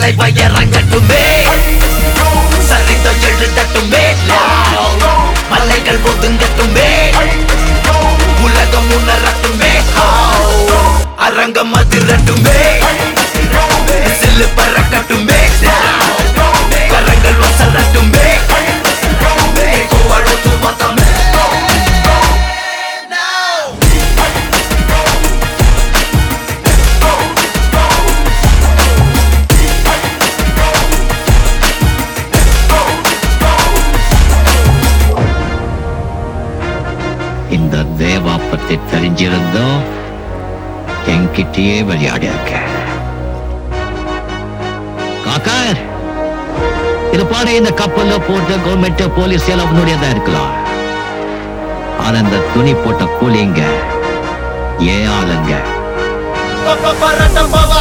தலைவ இறங்கட்டுமே சரிதம் எழுதட்டுமே மலைகள் ஒதுங்கட்டுமே உலகம் உணரட்டுமே அரங்கம் அதிரட்டுமே சில்லு பறக்கட்டுமே கரங்கள் வசரட்டுமே கோவழத்து மதமே இந்த தேவா பத்தி தெரிஞ்சிருந்தோம் என்கிட்டயே விளையாடி இருக்க காக்கர் இது பாரு இந்த கப்பல்ல போட்ட கவர்மெண்ட் போலீஸ் எல்லாம் உன்னுடையதா இருக்கலாம் ஆனா இந்த துணி போட்ட கூலிங்க ஏன் ஆளுங்க பரட்டம் பவ